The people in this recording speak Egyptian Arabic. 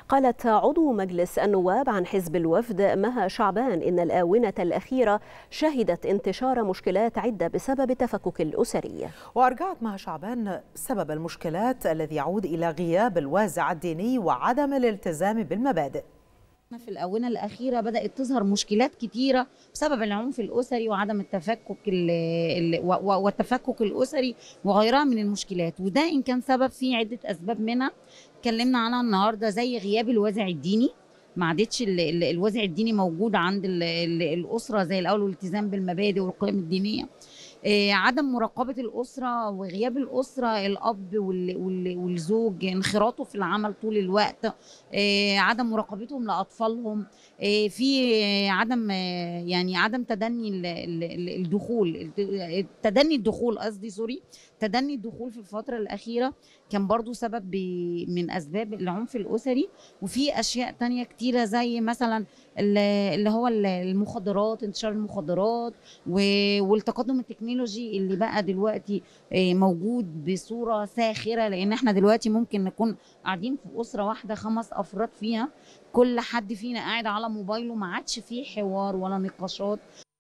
قالت عضو مجلس النواب عن حزب الوفد مها شعبان إن الآونة الأخيرة شهدت انتشار مشكلات عدة بسبب التفكك الأسري وأرجعت مها شعبان سبب المشكلات الذي يعود إلى غياب الوازع الديني وعدم الالتزام بالمبادئ في الآونة الأخيرة بدأت تظهر مشكلات كتيرة بسبب العنف الأسري وعدم التفكك ال ال والتفكك الأسري وغيرها من المشكلات وده إن كان سبب فيه عدة أسباب منها اتكلمنا عنها النهاردة زي غياب الوازع الديني ما عادتش الوازع الديني موجود عند ال ال الأسرة زي الأول والالتزام بالمبادئ والقيم الدينية عدم مراقبة الأسرة وغياب الأسرة الأب والزوج انخراطه في العمل طول الوقت عدم مراقبتهم لأطفالهم في عدم يعني عدم تدني الدخول تدني الدخول قصدي سوري تدني الدخول في الفترة الأخيرة كان برضو سبب من أسباب العنف الأسري وفي أشياء تانية كتيرة زي مثلا اللي هو المخدرات انتشار المخدرات والتقدم التكنولوجي اللي بقى دلوقتي موجود بصورة ساخرة لأن احنا دلوقتي ممكن نكون قاعدين في أسرة واحدة خمس أفراد فيها كل حد فينا قاعد على موبايله ما عادش فيه حوار ولا نقاشات